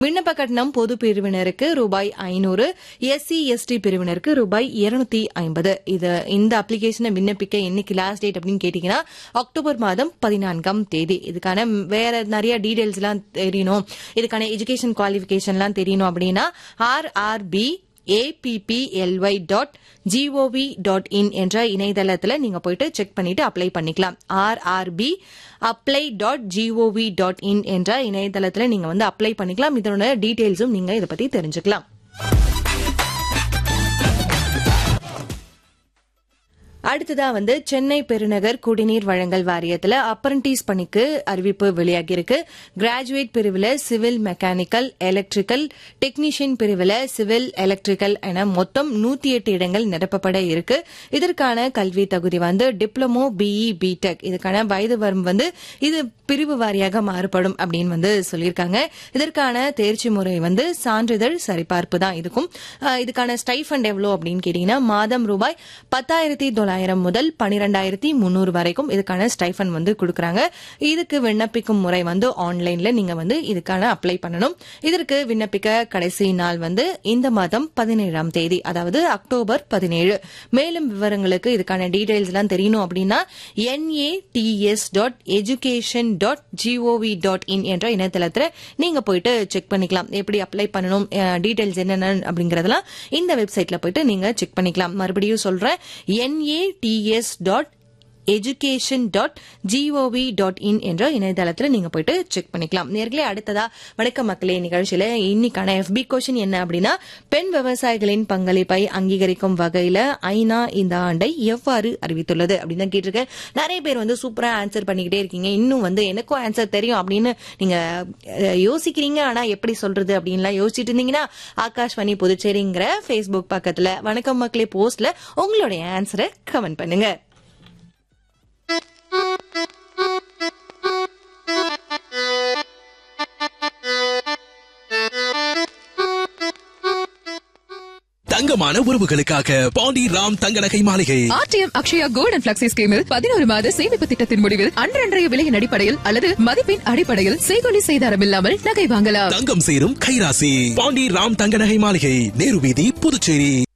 விண்ணப்ப கட்டணம் பொது பிரிவினருக்கு ரூபாய் ஐநூறு எஸ்சி எஸ்டி பிரிவினருக்கு ரூபாய் இருநூத்தி ஐம்பது இது இந்த அப்ளிகேஷனை விண்ணப்பிக்க என்னைக்கு லாஸ்ட் டேட் அப்படின்னு கேட்டீங்கன்னா அக்டோபர் மாதம் பதினான்காம் தேதி இதுக்கான வேற நிறைய டீடைல்ஸ் எல்லாம் தெரியணும் இதுக்கான எஜுகேஷன் குவாலிபிகேஷன்லாம் தெரியணும் அப்படின்னா RRB APPLY dot GOV dot in என்ற இணையதளத்துல நீங்க போயிட்டு செக் பண்ணிட்டு அப்ளை பண்ணிக்கலாம் RRB apply dot GOV dot in என்ற இணையதளத்துல நீங்க வந்து அப்ளை பண்ணிக்கலாம் இதனோட டீடைல்ஸும் நீங்க இதை பத்தி தெரிஞ்சுக்கலாம் அடுத்ததா வந்து சென்னை பெருநகர் குடிநீர் வழங்கல் வாரியத்துல அப்ரண்டிஸ் பணிக்கு அறிவிப்பு வெளியாகியிருக்கு கிராஜுவேட் பிரிவுல சிவில் மெக்கானிக்கல் எலக்ட்ரிக்கல் டெக்னீஷியன் பிரிவுல சிவில் எலக்ட்ரிக்கல் என மொத்தம் நூத்தி எட்டு இடங்கள் நிரப்பப்பட இருக்கு இதற்கான கல்வி தகுதி வந்து டிப்ளமோ பிஇ பிடெக் இதுக்கான வயது வரும் வந்து இது பிரிவு வாரியாக மாறுபடும் அப்படின்னு வந்து சொல்லியிருக்காங்க இதற்கான தேர்ச்சி முறை வந்து சான்றிதழ் சரிபார்ப்பு தான் இருக்கும் அஹ் இதுக்கான ஸ்டைஃபண்ட் எவ்வளோ அப்படின்னு கேட்டீங்கன்னா மாதம் ரூபாய் பத்தாயிரத்தி தொள்ளாயிரம் முதல் பனிரெண்டாயிரத்தி முன்னூறு வரைக்கும் இதுக்கான ஸ்டைஃபன் வந்து கொடுக்கறாங்க இதுக்கு விண்ணப்பிக்கும் முறை வந்து ஆன்லைன்ல நீங்க வந்து இதுக்கான அப்ளை பண்ணணும் இதற்கு விண்ணப்பிக்க கடைசி நாள் வந்து இந்த மாதம் பதினேழாம் தேதி அதாவது அக்டோபர் பதினேழு மேலும் விவரங்களுக்கு இதுக்கான டீடைல்ஸ் எல்லாம் தெரியணும் அப்படின்னா NATS dot education dot GOV dot in என்ற இணையதளத்துல நீங்க போயிட்டு செக் பண்ணிக்கலாம் எப்படி அப்ளை பண்ணணும் டீடைல்ஸ் என்னென்ன அப்படிங்கறதெல்லாம் இந்த வெப்சைட்ல போயிட்டு நீங்க செக் பண்ணிக்கலாம் மறுபடியும் சொல்றேன் NATS dot education dot GOV dot in என்ற இணையதளத்துல நீங்க போயிட்டு செக் பண்ணிக்கலாம் நேர்களே அடுத்ததா வணக்க மக்களே நிகழ்ச்சியில இன்னைக்கான எஃபி கொஷின் என்ன அப்படின்னா பெண் விவசாயிகளின் பங்களிப்பை அங்கீகரிக்கும் வகையில ஐநா இந்த ஆண்டை எவ்வாறு அறிவித்துள்ளது அப்படின்னு தான் கேட்டிருக்கேன் நிறைய பேர் வந்து சூப்பரா ஆன்சர் பண்ணிக்கிட்டே இருக்கீங்க இன்னும் வந்து எனக்கும் ஆன்சர் தெரியும் அப்படின்னு நீங்க அஹ், யோசிக்கிறீங்க ஆனா எப்படி சொல்றது அப்படின்லாம் யோசிச்சுட்டு இருந்தீங்கன்னா ஆகாஷ்வாணி புதுச்சேரிங்கிற ஃபேஸ்புக் பக்கத்துல வணக்கம் மக்களே போஸ்ட்ல உங்களுடைய ஆன்சரை கமெண்ட் பண்ணுங்க தங்கமான உறவுகளுக்காக பாண்டி ராம் தங்க நகை மாளிகை RTM Akshaya gold and flexi ஸ்கீமில் பதினோரு மாத சேமிப்பு திட்டத்தின் முடிவில் அன்றன்றைய விலையின் அடிப்படையில் அல்லது மதிப்பின் அடிப்படையில் செய்கொலி செய்தாரம் இல்லாமல் நகை வாங்கலாம் தங்கம் சேரும் கைராசி பாண்டி ராம் தங்க நகை மாளிகை நேரு வீதி புதுச்சேரி